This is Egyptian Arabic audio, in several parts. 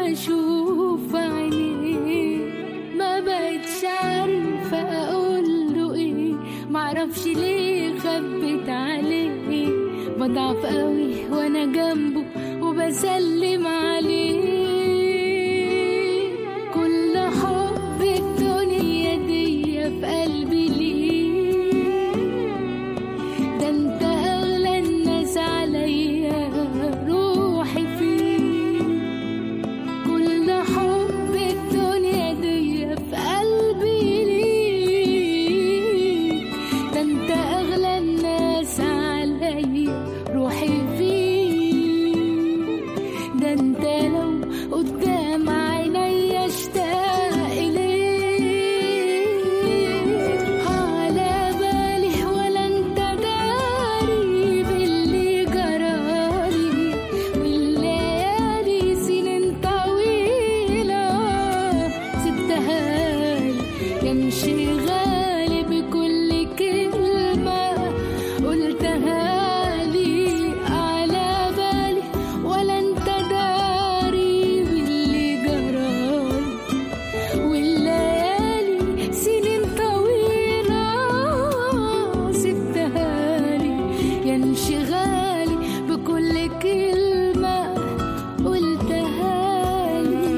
بشوف عينيه ما بقتش عارفة أقوله إيه معرفش ليه خبت عليه بضعف قوي وأنا جنبه وبسلم عليه كل حب الدنيا دي في قلبي ليه ده انت اغلى الناس عليا روحي فيه كل حب الدنيا دي في قلبي ليك ده انت اغلى الناس عليا روحي فيه ده انت لو قدام عيني اشتاق اليك على بالي ولا انت داري باللي جرالي والليالي سنين طويلة سبتها لي انشغالي بكل كلمة قلتها لي على بالي ولا انت داري باللي جرالي والليالي سنين طويلة سبتها لي يا انشغالي بكل كلمة قلتها لي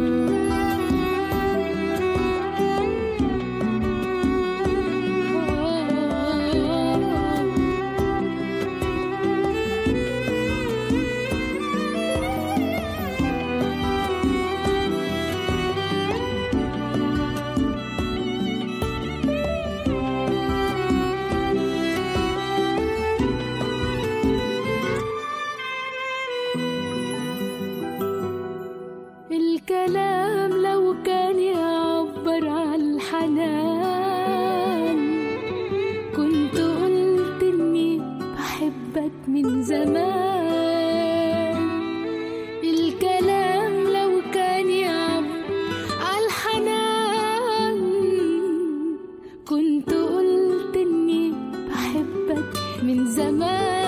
الكلام لو كان يعبر عن الحنان كنت قلت اني بحبك من زمان الكلام لو كان يعبر عن الحنان كنت قلت اني بحبك من زمان